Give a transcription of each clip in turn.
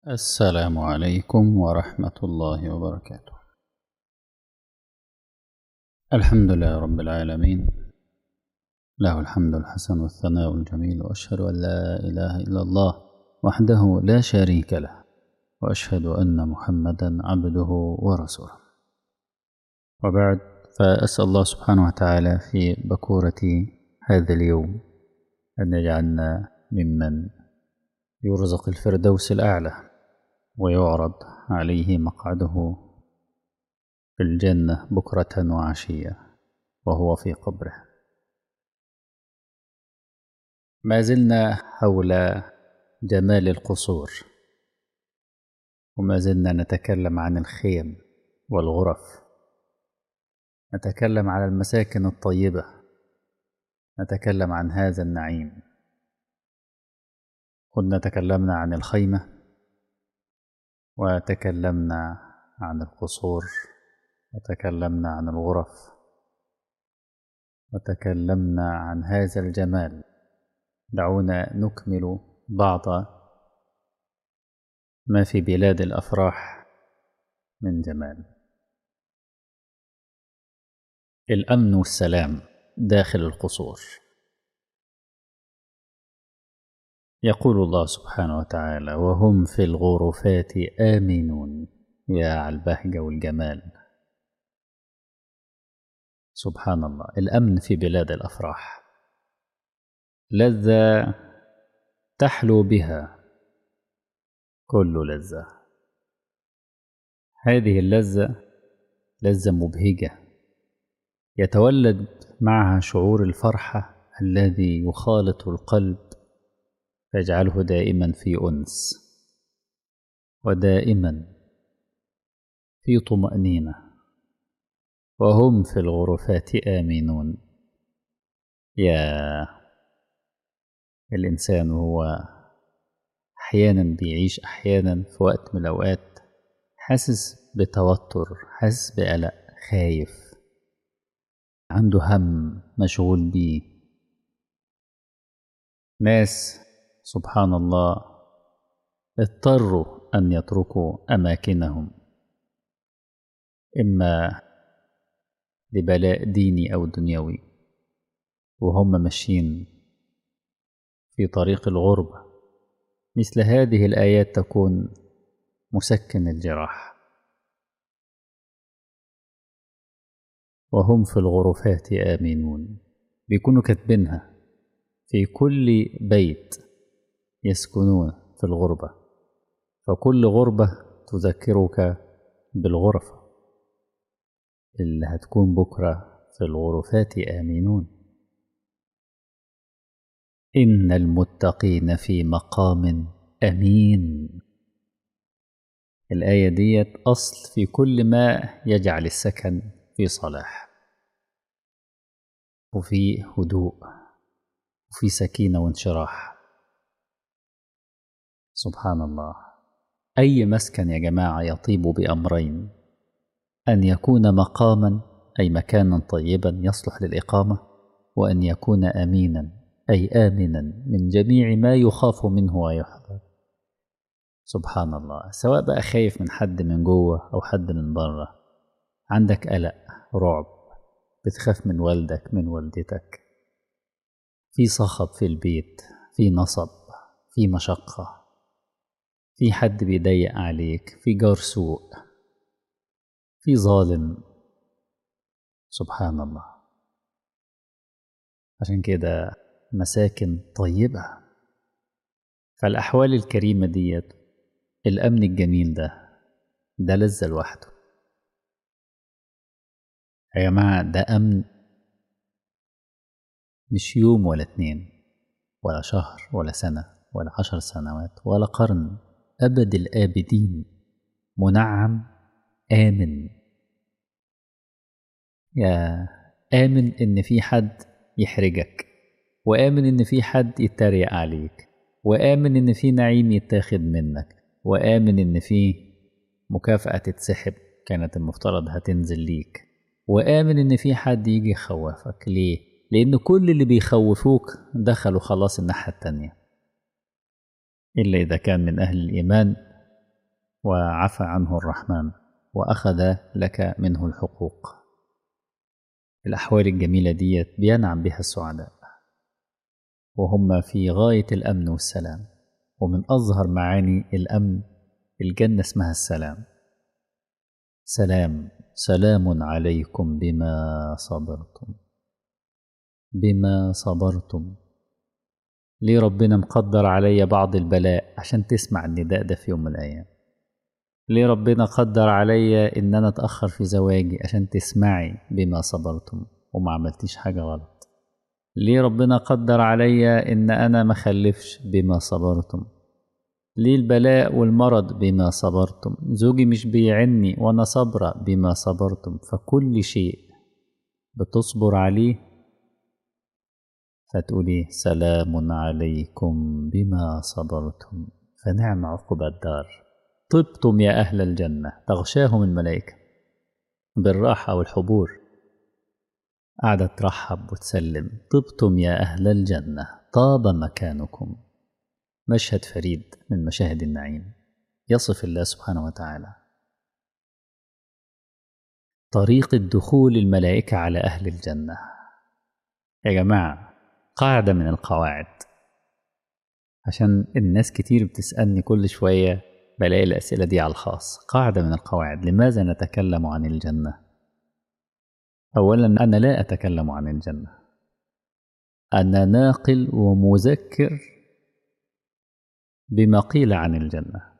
السلام عليكم ورحمة الله وبركاته الحمد لله رب العالمين له الحمد الحسن والثناء الجميل وأشهد أن لا إله إلا الله وحده لا شريك له وأشهد أن محمدا عبده ورسوله وبعد فأسأل الله سبحانه وتعالى في بكورة هذا اليوم أن يجعلنا ممن يرزق الفردوس الأعلى ويعرض عليه مقعده في الجنة بكرة وعشية وهو في قبره ما زلنا حول جمال القصور وما زلنا نتكلم عن الخيم والغرف نتكلم على المساكن الطيبة نتكلم عن هذا النعيم كنا تكلمنا عن الخيمة وتكلمنا عن القصور وتكلمنا عن الغرف وتكلمنا عن هذا الجمال دعونا نكمل بعض ما في بلاد الافراح من جمال الامن والسلام داخل القصور يقول الله سبحانه وتعالى وهم في الغرفات آمنون يا على البهجة والجمال سبحان الله الأمن في بلاد الأفراح لذة تحلو بها كل لذة هذه اللذة لذة مبهجة يتولد معها شعور الفرحة الذي يخالط القلب فيجعله دائما في انس ودائما في طمانينه وهم في الغرفات امنون يا الانسان هو احيانا بيعيش احيانا في وقت من الاوقات حاسس بتوتر حاسس بقلق خايف عنده هم مشغول بيه ناس سبحان الله اضطروا ان يتركوا اماكنهم اما لبلاء ديني او دنيوي وهم ماشيين في طريق الغربه مثل هذه الايات تكون مسكن الجراح وهم في الغرفات امنون بيكونوا كاتبينها في كل بيت يسكنون في الغربة فكل غربة تذكرك بالغرفة اللي هتكون بكرة في الغرفات آمنون إن المتقين في مقام أمين الآية ديت أصل في كل ما يجعل السكن في صلاح وفي هدوء وفي سكينة وانشراح سبحان الله أي مسكن يا جماعة يطيب بأمرين أن يكون مقاما أي مكانا طيبا يصلح للإقامة وأن يكون أمينا أي آمنا من جميع ما يخاف منه ويحذر سبحان الله سواء بقى خايف من حد من جوه أو حد من بره عندك قلق رعب بتخاف من والدك من والدتك في صخب في البيت في نصب في مشقه في حد بيضيق عليك في جار سوء في ظالم سبحان الله عشان كده مساكن طيبة فالأحوال الكريمة ديت الأمن الجميل ده ده لذة لوحده يا جماعة ده أمن مش يوم ولا اتنين ولا شهر ولا سنة ولا عشر سنوات ولا قرن أبد الآبدين منعم آمن يا آمن إن في حد يحرجك وآمن إن في حد يتريق عليك وآمن إن في نعيم يتاخد منك وآمن إن في مكافأة تتسحب كانت المفترض هتنزل ليك وآمن إن في حد يجي يخوفك ليه؟ لأن كل اللي بيخوفوك دخلوا خلاص الناحية التانية إلا إذا كان من أهل الإيمان وعفى عنه الرحمن وأخذ لك منه الحقوق الأحوال الجميلة ديت بينعم بها السعداء وهم في غاية الأمن والسلام ومن أظهر معاني الأمن الجنة اسمها السلام سلام سلام عليكم بما صبرتم بما صبرتم ليه ربنا مقدر عليا بعض البلاء عشان تسمع النداء ده في يوم من الأيام ليه ربنا قدر عليا إن أنا أتأخر في زواجي عشان تسمعي بما صبرتم وما عملتيش حاجة غلط ليه ربنا قدر عليا إن أنا ما خلفش بما صبرتم ليه البلاء والمرض بما صبرتم زوجي مش بيعني وأنا صبرة بما صبرتم فكل شيء بتصبر عليه فتقولي سلام عليكم بما صبرتم فنعم عقب الدار طبتم يا أهل الجنة تغشاهم الملائكة بالراحة والحبور قاعدة ترحب وتسلم طبتم يا أهل الجنة طاب مكانكم مشهد فريد من مشاهد النعيم يصف الله سبحانه وتعالى طريق الدخول الملائكة على أهل الجنة يا جماعة قاعدة من القواعد عشان الناس كتير بتسألني كل شوية بلاقي الأسئلة دي على الخاص قاعدة من القواعد لماذا نتكلم عن الجنة أولا أنا لا أتكلم عن الجنة أنا ناقل ومذكر بما قيل عن الجنة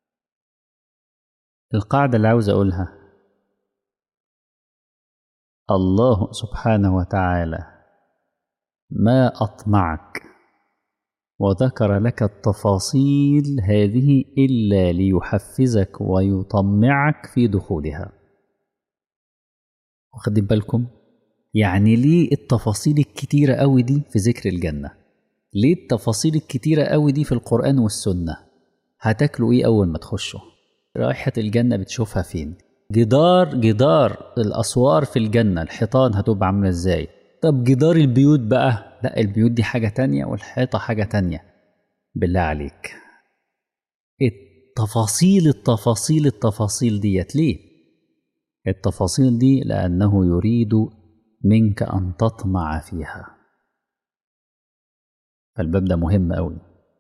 القاعدة اللي عاوز أقولها الله سبحانه وتعالى ما أطمعك وذكر لك التفاصيل هذه إلا ليحفزك ويطمعك في دخولها واخدين بالكم يعني ليه التفاصيل الكتيرة قوي دي في ذكر الجنة ليه التفاصيل الكتيرة قوي دي في القرآن والسنة هتاكلوا ايه أول ما تخشوا رائحة الجنة بتشوفها فين جدار جدار الأسوار في الجنة الحيطان هتبقى عاملة ازاي طب جدار البيوت بقى لا البيوت دي حاجة تانية والحيطة حاجة تانية بالله عليك التفاصيل التفاصيل التفاصيل ديت ليه التفاصيل دي لأنه يريد منك أن تطمع فيها فالباب ده مهم أوي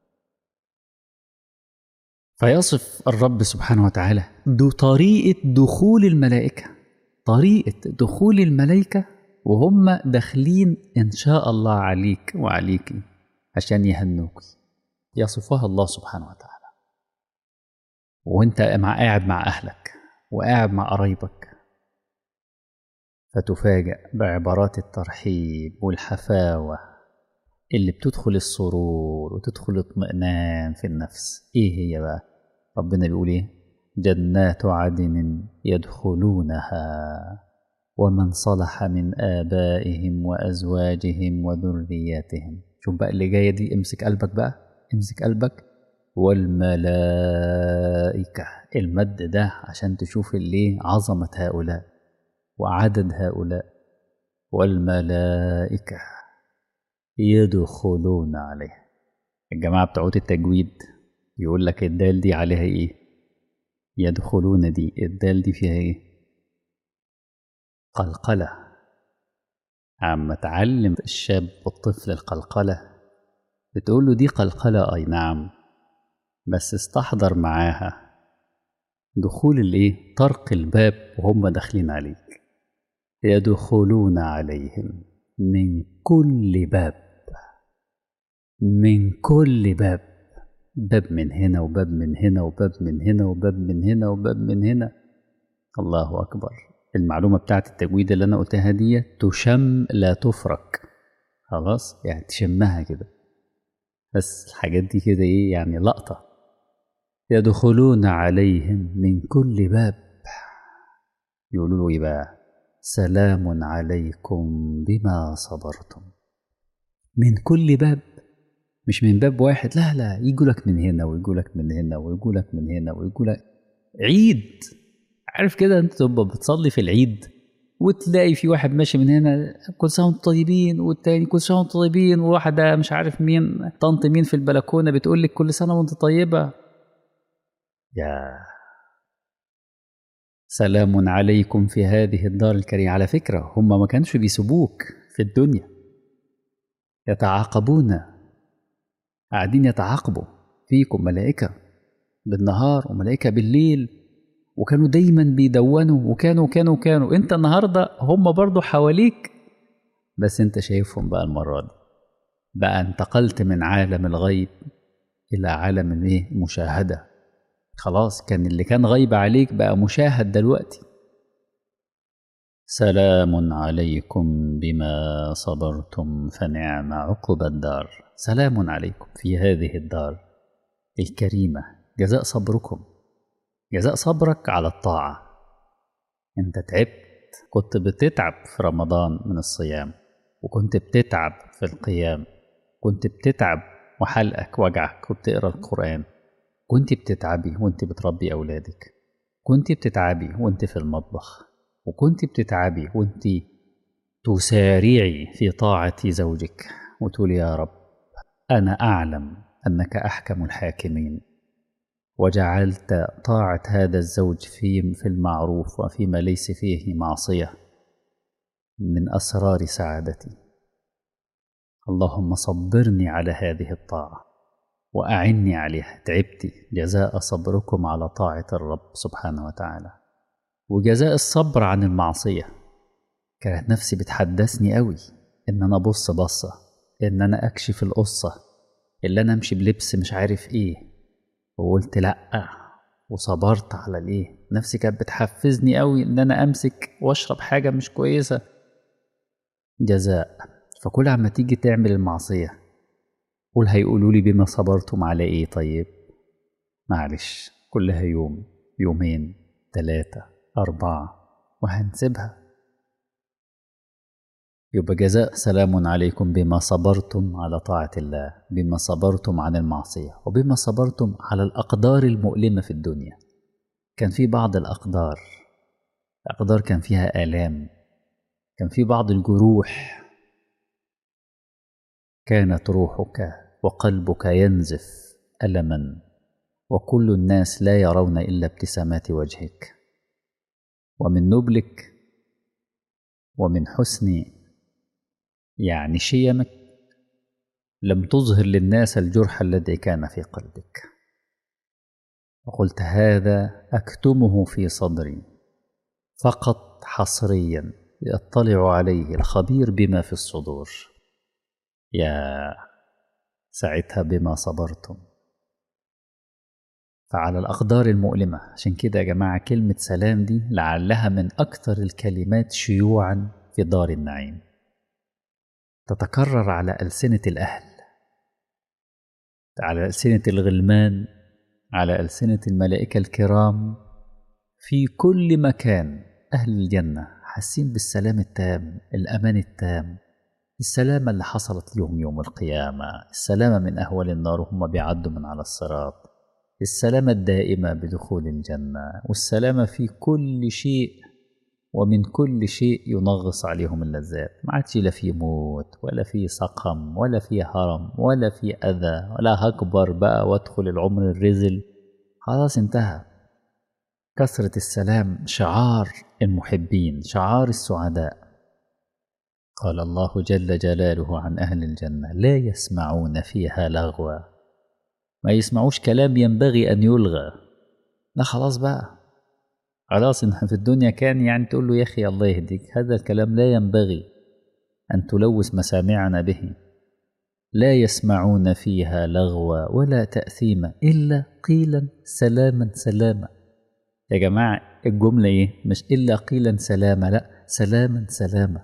فيصف الرب سبحانه وتعالى دو طريقة دخول الملائكة طريقة دخول الملائكة وهم داخلين إن شاء الله عليك وعليك عشان يهنوك يصفها الله سبحانه وتعالى وانت مع قاعد مع أهلك وقاعد مع قرايبك فتفاجأ بعبارات الترحيب والحفاوة اللي بتدخل السرور وتدخل الاطمئنان في النفس ايه هي بقى ربنا بيقول ايه جنات عدن يدخلونها ومن صلح من آبائهم وأزواجهم وذرياتهم شوف بقى اللي جاية دي امسك قلبك بقى امسك قلبك والملائكة المد ده عشان تشوف اللي عظمة هؤلاء وعدد هؤلاء والملائكة يدخلون عليه الجماعة بتوع التجويد يقول لك الدال دي عليها ايه يدخلون دي الدال دي فيها ايه قلقلة عم تعلم الشاب والطفل القلقلة بتقول له دي قلقلة أي نعم بس استحضر معاها دخول الايه طرق الباب وهم داخلين عليك يدخلون عليهم من كل باب من كل باب باب من هنا وباب من هنا وباب من هنا وباب من هنا وباب من هنا الله أكبر المعلومة بتاعت التجويد اللي أنا قلتها دي تشم لا تفرك خلاص يعني تشمها كده بس الحاجات دي كده إيه يعني لقطة يدخلون عليهم من كل باب يقولوا له إيه بقى سلام عليكم بما صبرتم من كل باب مش من باب واحد لا لا يجوا لك من هنا ويجوا لك من هنا ويجوا لك من هنا ويجوا لك عيد عارف كده انت تبقى بتصلي في العيد وتلاقي في واحد ماشي من هنا كل سنه وانتم طيبين والتاني كل سنه وانتم طيبين وواحده مش عارف مين طنط مين في البلكونه بتقول لك كل سنه وانت طيبه يا سلام عليكم في هذه الدار الكريمة على فكرة هم ما كانش بيسيبوك في الدنيا يتعاقبون قاعدين يتعاقبوا فيكم ملائكة بالنهار وملائكة بالليل وكانوا دايما بيدونوا وكانوا كانوا كانوا انت النهاردة هم برضو حواليك بس انت شايفهم بقى المرة دي بقى انتقلت من عالم الغيب إلى عالم الايه مشاهدة خلاص كان اللي كان غيب عليك بقى مشاهد دلوقتي سلام عليكم بما صبرتم فنعم عقب الدار سلام عليكم في هذه الدار الكريمة جزاء صبركم جزاء صبرك على الطاعة انت تعبت كنت بتتعب في رمضان من الصيام وكنت بتتعب في القيام كنت بتتعب وحلقك وجعك وبتقرا القرآن كنت بتتعبي وانت بتربي أولادك كنت بتتعبي وانت في المطبخ وكنت بتتعبي وانت تسارعي في طاعة زوجك وتقولي يا رب أنا أعلم أنك أحكم الحاكمين وجعلت طاعة هذا الزوج في في المعروف وفيما ليس فيه معصية من أسرار سعادتي اللهم صبرني على هذه الطاعة وأعني عليها تعبتي جزاء صبركم على طاعة الرب سبحانه وتعالى وجزاء الصبر عن المعصية كانت نفسي بتحدثني قوي إن أنا أبص بصة إن أنا أكشف القصة اللي أنا أمشي بلبس مش عارف إيه وقلت لأ وصبرت على الإيه نفسي كانت بتحفزني قوي إن أنا أمسك وأشرب حاجة مش كويسة جزاء فكل عما تيجي تعمل المعصية قول هيقولوا لي بما صبرتم على إيه طيب معلش كلها يوم يومين ثلاثة أربعة وهنسيبها يبقى جزاء سلام عليكم بما صبرتم على طاعة الله بما صبرتم عن المعصية وبما صبرتم على الأقدار المؤلمة في الدنيا كان في بعض الأقدار أقدار كان فيها آلام كان في بعض الجروح كانت روحك وقلبك ينزف ألما وكل الناس لا يرون إلا ابتسامات وجهك ومن نبلك ومن حسن يعني شيمك لم تظهر للناس الجرح الذي كان في قلبك وقلت هذا اكتمه في صدري فقط حصريا يطلع عليه الخبير بما في الصدور يا ساعتها بما صبرتم فعلى الأقدار المؤلمة عشان كده يا جماعة كلمة سلام دي لعلها من أكثر الكلمات شيوعا في دار النعيم تتكرر على ألسنة الأهل على ألسنة الغلمان على ألسنة الملائكة الكرام في كل مكان أهل الجنة حاسين بالسلام التام الأمان التام السلامة اللي حصلت لهم يوم القيامة السلامة من أهوال النار وهم بيعدوا من على الصراط السلامة الدائمة بدخول الجنة والسلامة في كل شيء ومن كل شيء ينغص عليهم اللذات ما عادش لا في موت ولا في سقم ولا في هرم ولا في أذى ولا هكبر بقى وادخل العمر الرزل خلاص انتهى كثرة السلام شعار المحبين شعار السعداء قال الله جل جلاله عن أهل الجنة لا يسمعون فيها لغوا ما يسمعوش كلام ينبغي أن يلغى لا خلاص بقى خلاص إن في الدنيا كان يعني تقول له يا أخي الله يهديك هذا الكلام لا ينبغي أن تلوث مسامعنا به لا يسمعون فيها لغوا ولا تأثيما إلا قيلا سلاما سلاما يا جماعة الجملة إيه مش إلا قيلا سلاما لا سلاما سلاما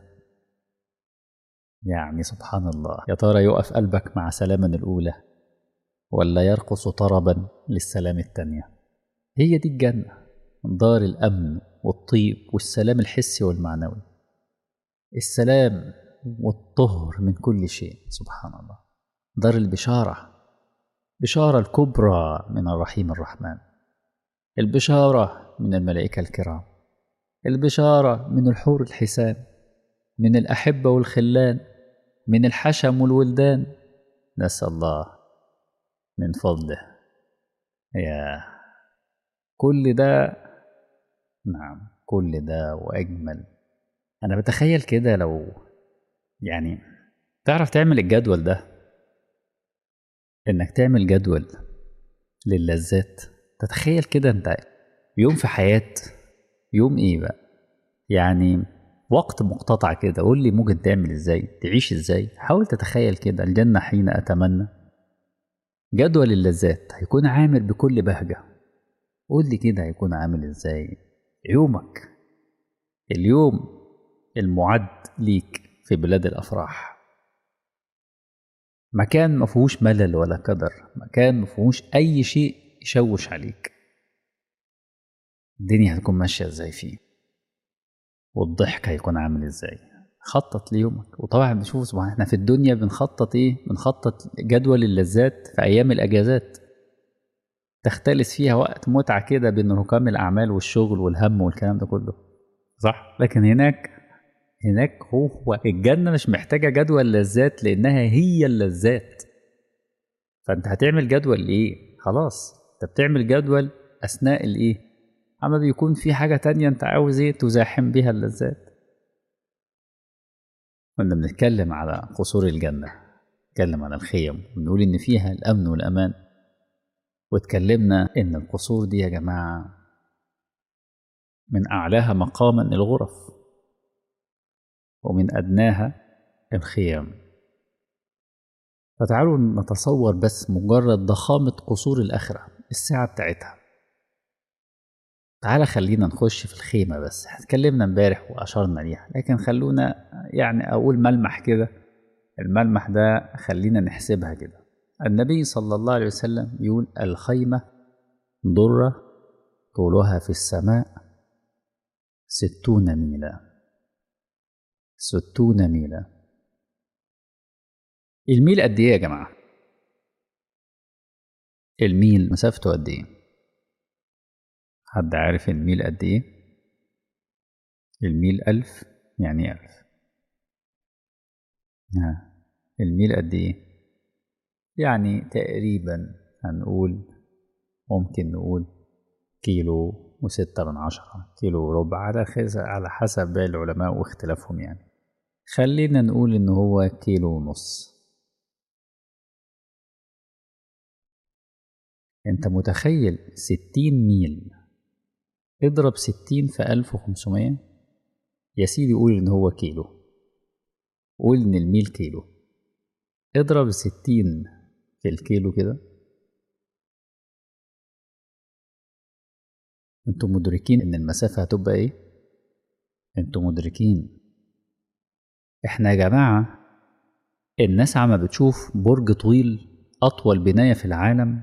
يعني سبحان الله يا ترى يقف قلبك مع سلاما الأولى ولا يرقص طربا للسلام التانية هي دي الجنة دار الأمن والطيب والسلام الحسي والمعنوي السلام والطهر من كل شيء سبحان الله دار البشارة بشارة الكبرى من الرحيم الرحمن البشارة من الملائكة الكرام البشارة من الحور الحسان من الأحبة والخلان من الحشم والولدان نسأل الله من فضله يا كل ده نعم كل ده وأجمل أنا بتخيل كده لو يعني تعرف تعمل الجدول ده إنك تعمل جدول للذات تتخيل كده أنت يوم في حياة يوم إيه بقى يعني وقت مقتطع كده قول لي ممكن تعمل إزاي تعيش إزاي حاول تتخيل كده الجنة حين أتمنى جدول اللذات هيكون عامل بكل بهجة قول لي كده هيكون عامل إزاي يومك اليوم المعد ليك في بلاد الأفراح مكان ما فيهوش ملل ولا قدر مكان ما فيهوش أي شيء يشوش عليك الدنيا هتكون ماشية ازاي فيه والضحك هيكون عامل ازاي خطط ليومك وطبعا بنشوف سبحان احنا في الدنيا بنخطط ايه بنخطط جدول اللذات في ايام الاجازات تختلس فيها وقت متعة كده بين ركام الأعمال والشغل والهم والكلام ده كله صح لكن هناك هناك هو الجنة مش محتاجة جدول لذات لأنها هي اللذات فأنت هتعمل جدول لإيه؟ خلاص أنت بتعمل جدول أثناء الإيه؟ أما بيكون في حاجة تانية أنت عاوز إيه تزاحم بيها اللذات كنا بنتكلم على قصور الجنة نتكلم عن الخيم ونقول إن فيها الأمن والأمان واتكلمنا إن القصور دي يا جماعة من أعلاها مقاما الغرف ومن أدناها الخيام فتعالوا نتصور بس مجرد ضخامة قصور الآخرة الساعة بتاعتها تعالى خلينا نخش في الخيمة بس اتكلمنا امبارح وأشرنا ليها لكن خلونا يعني أقول ملمح كده الملمح ده خلينا نحسبها كده النبي صلى الله عليه وسلم يقول الخيمة ضرة طولها في السماء ستون ميلا ستون ميلا الميل قد ايه يا جماعة الميل مسافته قد ايه حد عارف الميل قد ايه الميل ألف يعني ألف ها الميل قد ايه يعني تقريبا هنقول ممكن نقول كيلو وستة من عشرة كيلو وربع على على حسب باقي العلماء واختلافهم يعني خلينا نقول إن هو كيلو ونص أنت متخيل ستين ميل اضرب ستين في ألف وخمسمية يا سيدي قول إن هو كيلو قول إن الميل كيلو اضرب ستين في الكيلو كده انتوا مدركين ان المسافة هتبقى ايه انتوا مدركين احنا يا جماعة الناس عما بتشوف برج طويل اطول بناية في العالم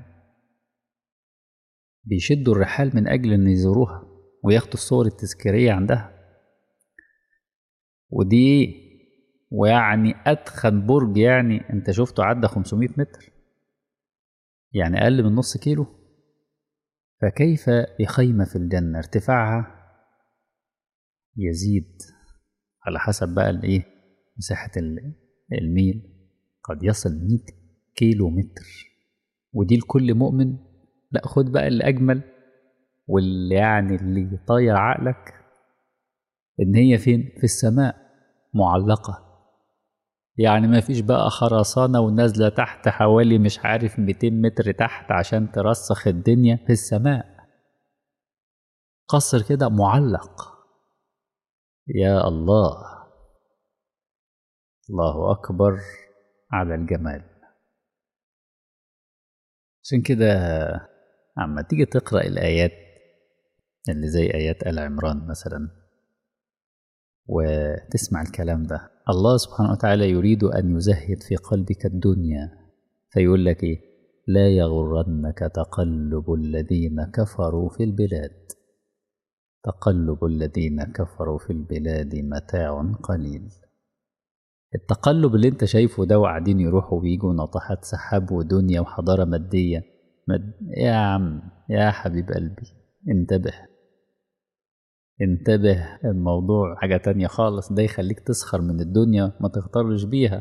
بيشدوا الرحال من اجل ان يزوروها وياخدوا الصور التذكارية عندها ودي ويعني اتخن برج يعني انت شفته عدى 500 متر يعني اقل من نص كيلو فكيف بخيمة في الجنة ارتفاعها يزيد على حسب بقى الايه مساحة الميل قد يصل 100 كيلو متر ودي لكل مؤمن لا خد بقى اللي أجمل واللي يعني اللي يطير عقلك إن هي فين في السماء معلقة يعني ما فيش بقى خرسانة ونازلة تحت حوالي مش عارف 200 متر تحت عشان ترسخ الدنيا في السماء قصر كده معلق يا الله الله أكبر على الجمال عشان كده عما تيجي تقرأ الآيات اللي زي آيات آل عمران مثلا وتسمع الكلام ده الله سبحانه وتعالى يريد أن يزهد في قلبك الدنيا فيقول لك إيه لا يغرنك تقلب الذين كفروا في البلاد تقلب الذين كفروا في البلاد متاع قليل التقلب اللي انت شايفه ده وقاعدين يروحوا ويجوا ناطحات سحاب ودنيا وحضارة مادية مد... يا عم يا حبيب قلبي انتبه انتبه الموضوع حاجة تانية خالص ده يخليك تسخر من الدنيا ما تغترش بيها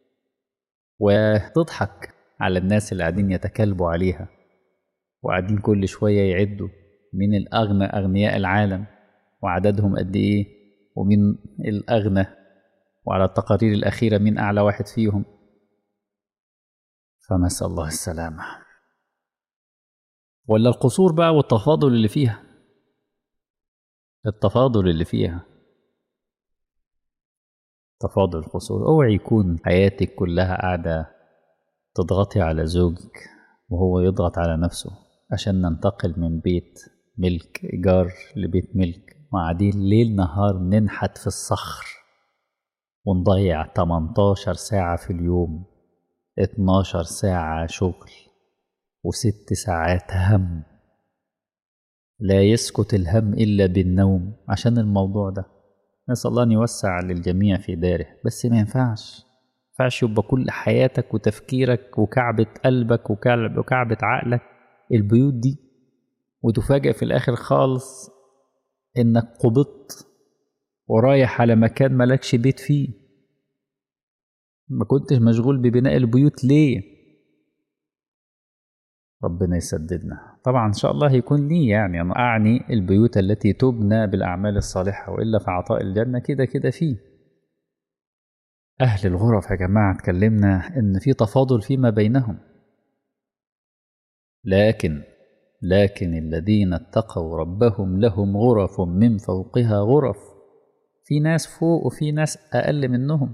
وتضحك على الناس اللي قاعدين يتكلبوا عليها وقاعدين كل شوية يعدوا من الأغنى أغنياء العالم وعددهم قد إيه ومين الأغنى وعلى التقارير الأخيرة مين أعلى واحد فيهم فنسأل الله السلامة ولا القصور بقى والتفاضل اللي فيها التفاضل اللي فيها تفاضل القصور اوعي يكون حياتك كلها قاعدة تضغطي على زوجك وهو يضغط على نفسه عشان ننتقل من بيت ملك إيجار لبيت ملك وقاعدين ليل نهار ننحت في الصخر ونضيع 18 ساعة في اليوم 12 ساعة شغل وست ساعات هم لا يسكت الهم إلا بالنوم عشان الموضوع ده نسأل الله أن يوسع للجميع في داره بس ما ينفعش ينفعش يبقى كل حياتك وتفكيرك وكعبة قلبك وكعب وكعبة عقلك البيوت دي وتفاجأ في الآخر خالص إنك قبضت ورايح على مكان ملكش بيت فيه ما كنتش مشغول ببناء البيوت ليه ربنا يسددنا طبعا ان شاء الله هيكون لي يعني انا اعني البيوت التي تبنى بالاعمال الصالحه والا فعطاء الجنه كده كده فيه اهل الغرف يا جماعه اتكلمنا ان في تفاضل فيما بينهم لكن لكن الذين اتقوا ربهم لهم غرف من فوقها غرف في ناس فوق وفي ناس اقل منهم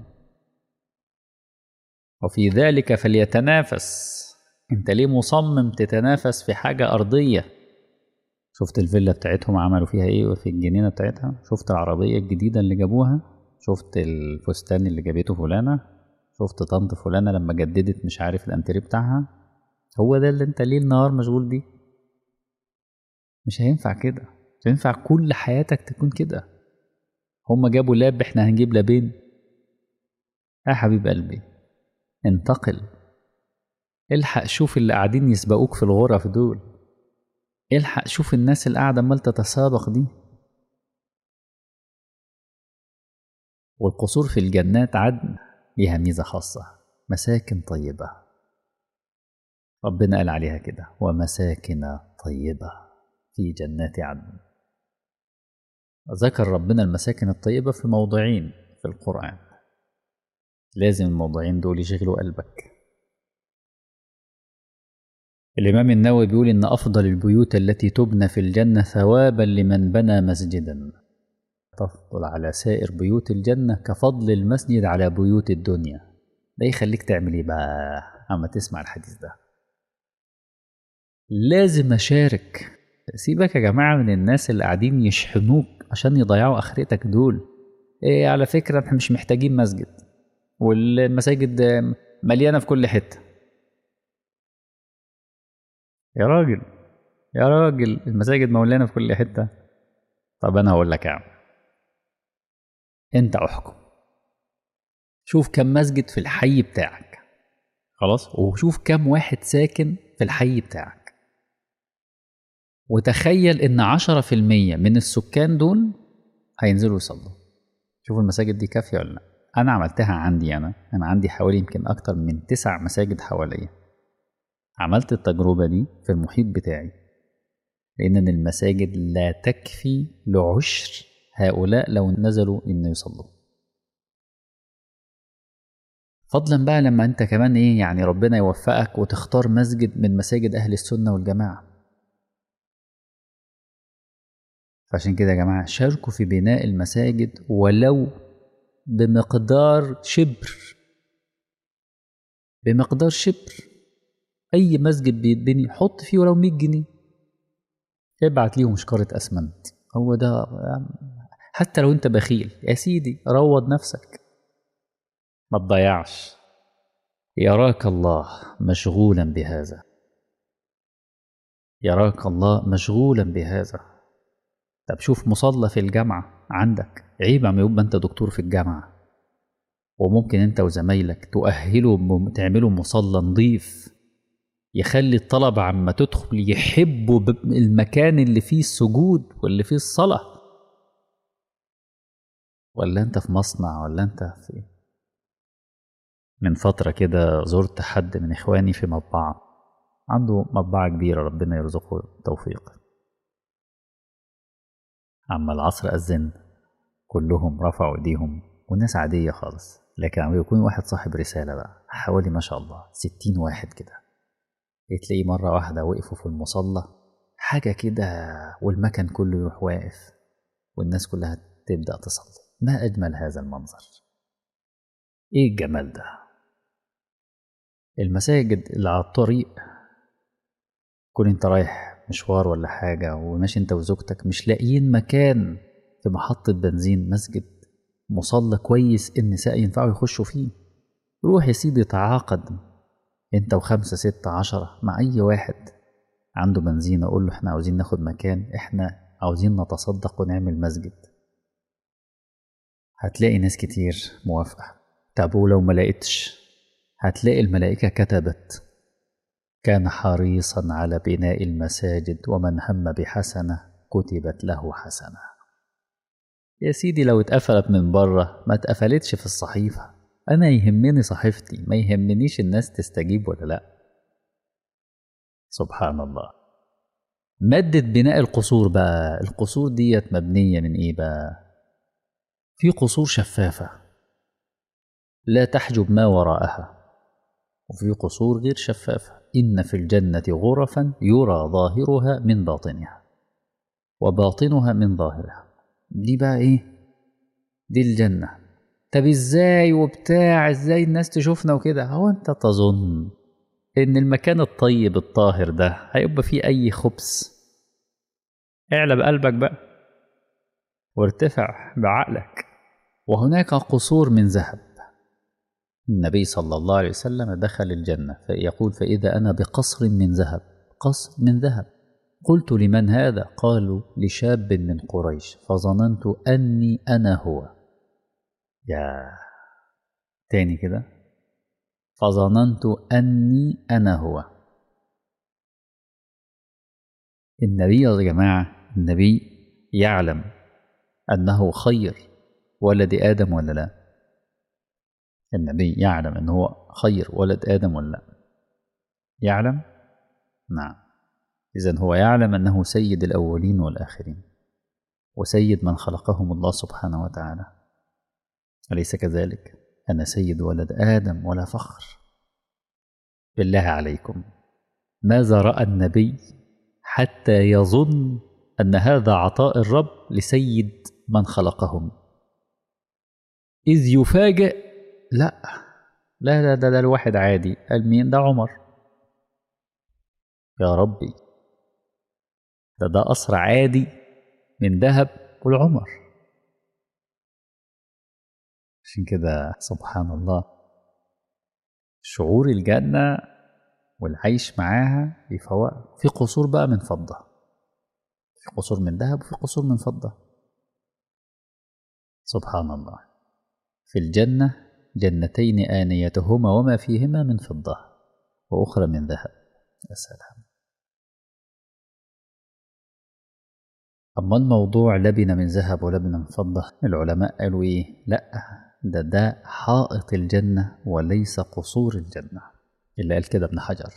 وفي ذلك فليتنافس انت ليه مصمم تتنافس في حاجة أرضية شفت الفيلا بتاعتهم عملوا فيها ايه وفي الجنينة بتاعتها شفت العربية الجديدة اللي جابوها شفت الفستان اللي جابته فلانة شفت طنط فلانة لما جددت مش عارف الانتريه بتاعها هو ده اللي انت ليل نهار مشغول بيه مش هينفع كده مش هينفع كل حياتك تكون كده هما جابوا لاب احنا هنجيب لابين يا حبيب قلبي انتقل الحق شوف اللي قاعدين يسبقوك في الغرف دول الحق شوف الناس اللي قاعدة عمال تتسابق دي والقصور في الجنات عدن ليها ميزة خاصة مساكن طيبة ربنا قال عليها كده ومساكن طيبة في جنات عدن ذكر ربنا المساكن الطيبة في موضعين في القرآن لازم الموضوعين دول يشغلوا قلبك الإمام النووي بيقول إن أفضل البيوت التي تبنى في الجنة ثوابا لمن بنى مسجدا تفضل على سائر بيوت الجنة كفضل المسجد على بيوت الدنيا ده يخليك تعمل إيه بقى أما تسمع الحديث ده لازم أشارك سيبك يا جماعة من الناس اللي قاعدين يشحنوك عشان يضيعوا آخرتك دول إيه على فكرة احنا مش محتاجين مسجد والمساجد مليانة في كل حتة يا راجل يا راجل المساجد مولانا في كل حتة طب أنا هقول لك يا عم أنت أحكم شوف كم مسجد في الحي بتاعك خلاص وشوف كم واحد ساكن في الحي بتاعك وتخيل إن عشرة في المية من السكان دول هينزلوا يصلوا شوف المساجد دي كافية ولا لأ أنا عملتها عندي أنا أنا عندي حوالي يمكن أكتر من تسع مساجد حواليا عملت التجربة دي في المحيط بتاعي لأن المساجد لا تكفي لعشر هؤلاء لو نزلوا إن يصلوا فضلا بقى لما أنت كمان إيه يعني ربنا يوفقك وتختار مسجد من مساجد أهل السنة والجماعة فعشان كده يا جماعة شاركوا في بناء المساجد ولو بمقدار شبر بمقدار شبر اي مسجد بيتبني حط فيه ولو 100 جنيه ابعت ليهم شكارة اسمنت هو ده حتى لو انت بخيل يا سيدي روض نفسك ما تضيعش يراك الله مشغولا بهذا يراك الله مشغولا بهذا طب شوف مصلى في الجامعة عندك عيب عم يبقى انت دكتور في الجامعة وممكن انت وزمايلك تؤهلوا تعملوا مصلى نظيف يخلي الطلبة عما تدخل يحبوا المكان اللي فيه السجود واللي فيه الصلاة ولا انت في مصنع ولا انت في من فترة كده زرت حد من اخواني في مطبعة عنده مطبعة كبيرة ربنا يرزقه التوفيق عما العصر أذن كلهم رفعوا ايديهم والناس عادية خالص لكن عم يكون واحد صاحب رسالة بقى حوالي ما شاء الله ستين واحد كده تلاقيه مرة واحدة وقفوا في المصلى حاجة كده والمكان كله يروح واقف والناس كلها تبدأ تصلي ما أجمل هذا المنظر إيه الجمال ده المساجد اللي على الطريق كون انت رايح مشوار ولا حاجة وماشي انت وزوجتك مش لاقيين مكان في محطة بنزين مسجد مصلى كويس النساء ينفعوا يخشوا فيه روح يا سيدي تعاقد انت وخمسة ستة عشرة مع اي واحد عنده بنزين اقول له احنا عاوزين ناخد مكان احنا عاوزين نتصدق ونعمل مسجد هتلاقي ناس كتير موافقة طب ولو ما لقيتش هتلاقي الملائكة كتبت كان حريصا على بناء المساجد ومن هم بحسنة كتبت له حسنة يا سيدي لو اتقفلت من بره ما اتقفلتش في الصحيفة أنا يهمني صحيفتي ما يهمنيش الناس تستجيب ولا لأ سبحان الله مادة بناء القصور بقى القصور ديت مبنية من إيه بقى في قصور شفافة لا تحجب ما وراءها وفي قصور غير شفافة إن في الجنة غرفا يرى ظاهرها من باطنها وباطنها من ظاهرها دي بقى إيه دي الجنة طب إزاي وبتاع إزاي الناس تشوفنا وكده هو أنت تظن إن المكان الطيب الطاهر ده هيبقى فيه أي خبث اعلى بقلبك بقى وارتفع بعقلك وهناك قصور من ذهب النبي صلى الله عليه وسلم دخل الجنة فيقول فإذا أنا بقصر من ذهب قصر من ذهب قلت لمن هذا قالوا لشاب من قريش فظننت أني أنا هو يا تاني كده فظننت أني أنا هو النبي يا جماعة النبي يعلم أنه خير ولد آدم ولا لا النبي يعلم أنه هو خير ولد آدم ولا لا يعلم نعم إذا هو يعلم أنه سيد الأولين والآخرين وسيد من خلقهم الله سبحانه وتعالى أليس كذلك أنا سيد ولد آدم ولا فخر بالله عليكم ماذا رأى النبي حتى يظن أن هذا عطاء الرب لسيد من خلقهم إذ يفاجئ لا لا لا ده, ده الواحد عادي قال مين ده عمر يا ربي ده ده قصر عادي من ذهب والعمر عشان كده سبحان الله شعور الجنة والعيش معاها بفواء في قصور بقى من فضة في قصور من ذهب وفي قصور من فضة سبحان الله في الجنة جنتين آنيتهما وما فيهما من فضة وأخرى من ذهب يا سلام أما الموضوع لبن من ذهب ولبن من فضة العلماء قالوا إيه لأ ده ده حائط الجنة وليس قصور الجنة اللي قال كده ابن حجر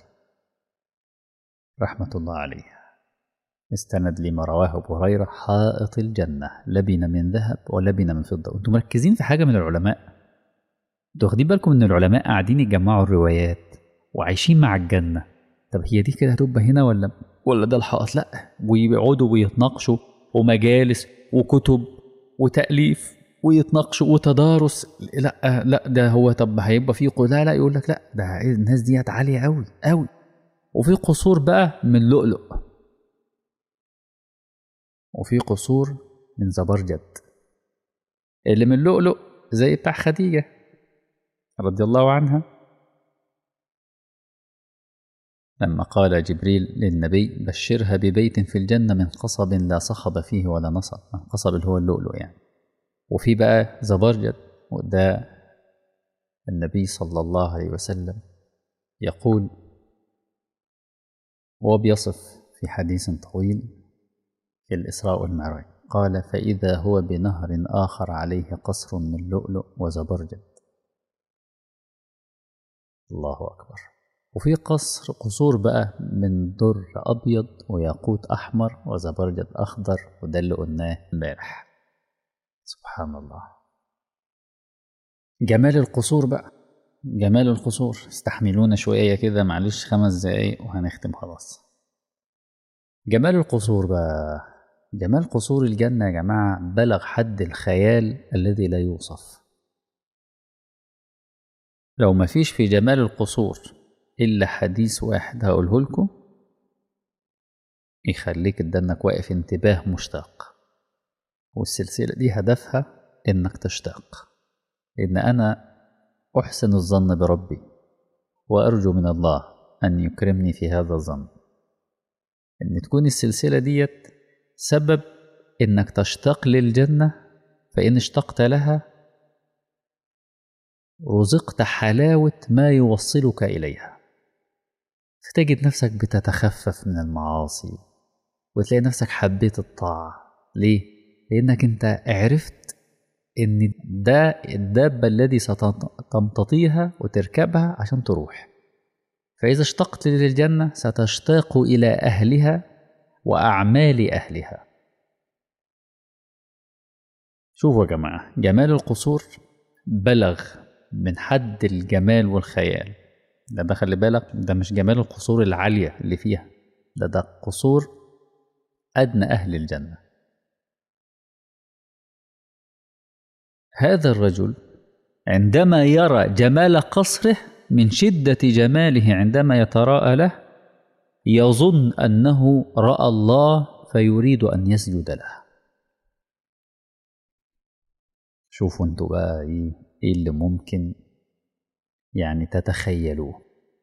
رحمة الله عليه استند لما رواه أبو هريرة حائط الجنة لبن من ذهب ولبن من فضة أنتم مركزين في حاجة من العلماء انتوا واخدين بالكم ان العلماء قاعدين يجمعوا الروايات وعايشين مع الجنة طب هي دي كده هتبقى هنا ولا ولا ده الحائط لا ويقعدوا ويتناقشوا ومجالس وكتب وتأليف ويتناقشوا وتدارس لا لا ده هو طب هيبقى فيه لا لا يقول لك لا ده الناس ديت عالية قوي قوي وفي قصور بقى من لؤلؤ وفي قصور من زبرجد اللي من لؤلؤ زي بتاع خديجة رضي الله عنها لما قال جبريل للنبي بشرها ببيت في الجنة من قصب لا صخب فيه ولا نصب من قصب اللي هو اللؤلؤ يعني وفي بقى زبرجد وده النبي صلى الله عليه وسلم يقول وهو بيصف في حديث طويل في الإسراء والمعراج قال فإذا هو بنهر آخر عليه قصر من لؤلؤ وزبرجد الله أكبر وفي قصر قصور بقى من در أبيض وياقوت أحمر وزبرجد أخضر وده اللي قلناه امبارح سبحان الله جمال القصور بقى جمال القصور استحملونا شوية كده معلش خمس دقايق وهنختم خلاص جمال القصور بقى جمال قصور الجنة يا جماعة بلغ حد الخيال الذي لا يوصف لو ما فيش في جمال القصور إلا حديث واحد هقوله لكم يخليك تدنك واقف انتباه مشتاق والسلسلة دي هدفها إنك تشتاق إن أنا أحسن الظن بربي وأرجو من الله أن يكرمني في هذا الظن إن تكون السلسلة ديت سبب إنك تشتاق للجنة فإن اشتقت لها رزقت حلاوة ما يوصلك إليها فتجد نفسك بتتخفف من المعاصي وتلاقي نفسك حبيت الطاعة ليه؟ لأنك أنت عرفت إن ده الدابة الذي ستمتطيها وتركبها عشان تروح فإذا اشتقت للجنة ستشتاق إلى أهلها وأعمال أهلها شوفوا يا جماعة جمال القصور بلغ من حد الجمال والخيال ده ده خلي بالك ده مش جمال القصور العالية اللي فيها ده ده قصور أدنى أهل الجنة هذا الرجل عندما يرى جمال قصره من شدة جماله عندما يتراءى له يظن أنه رأى الله فيريد أن يسجد له شوفوا انتوا بقى ايه ايه اللي ممكن يعني تتخيلوه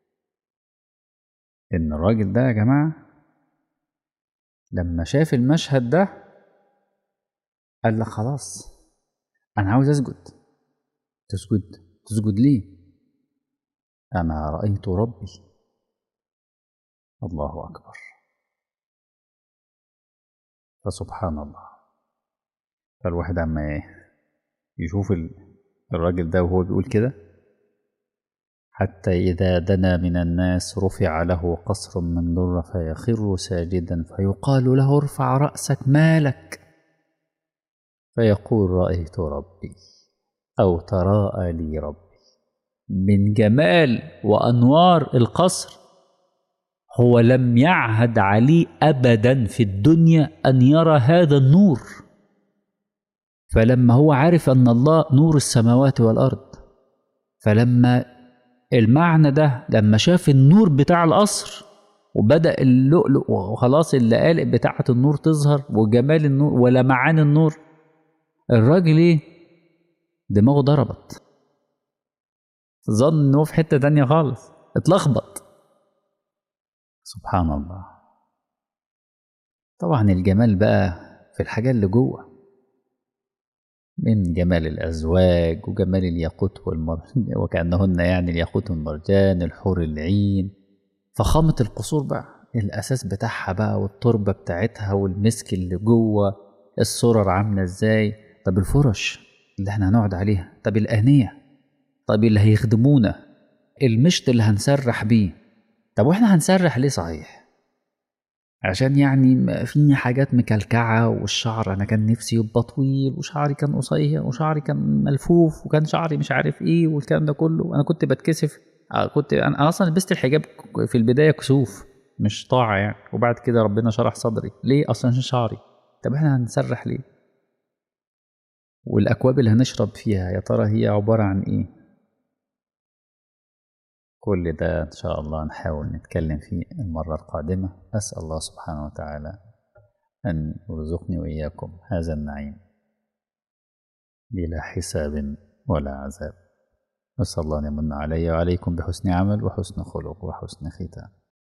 ان الراجل ده يا جماعة لما شاف المشهد ده قال لك خلاص انا عاوز اسجد تسجد تسجد ليه انا رايت ربي الله اكبر فسبحان الله فالواحد اما ايه يشوف الراجل ده وهو بيقول كده حتى إذا دنا من الناس رفع له قصر من در فيخر ساجدا فيقال له ارفع رأسك مالك فيقول رأيت ربي أو تراءى لي ربي من جمال وأنوار القصر هو لم يعهد عليه أبدا في الدنيا أن يرى هذا النور فلما هو عارف أن الله نور السماوات والأرض فلما المعنى ده لما شاف النور بتاع القصر وبدأ اللؤلؤ وخلاص اللقالق بتاعة النور تظهر وجمال النور ولمعان النور الراجل ايه دماغه ضربت ظن ان هو في حتة تانية خالص اتلخبط سبحان الله طبعا الجمال بقى في الحاجة اللي جوه من جمال الأزواج وجمال الياقوت والمرجان وكأنهن يعني الياقوت والمرجان الحور العين فخامة القصور بقى الأساس بتاعها بقى والتربة بتاعتها والمسك اللي جوه السرر عاملة ازاي طب الفرش اللي احنا هنقعد عليها طب الآنية طب اللي هيخدمونا المشط اللي هنسرح بيه طب واحنا هنسرح ليه صحيح عشان يعني في حاجات مكلكعة والشعر أنا كان نفسي يبقى طويل وشعري كان قصير وشعري كان ملفوف وكان شعري مش عارف إيه والكلام ده كله أنا كنت بتكسف كنت أنا أصلا لبست الحجاب في البداية كسوف مش طاعة يعني وبعد كده ربنا شرح صدري ليه أصلا عشان شعري طب إحنا هنسرح ليه والأكواب اللي هنشرب فيها يا ترى هي عبارة عن إيه كل ده إن شاء الله نحاول نتكلم فيه المرة القادمة أسأل الله سبحانه وتعالى أن يرزقني وإياكم هذا النعيم بلا حساب ولا عذاب نسأل الله أن يمن علي وعليكم بحسن عمل وحسن خلق وحسن ختام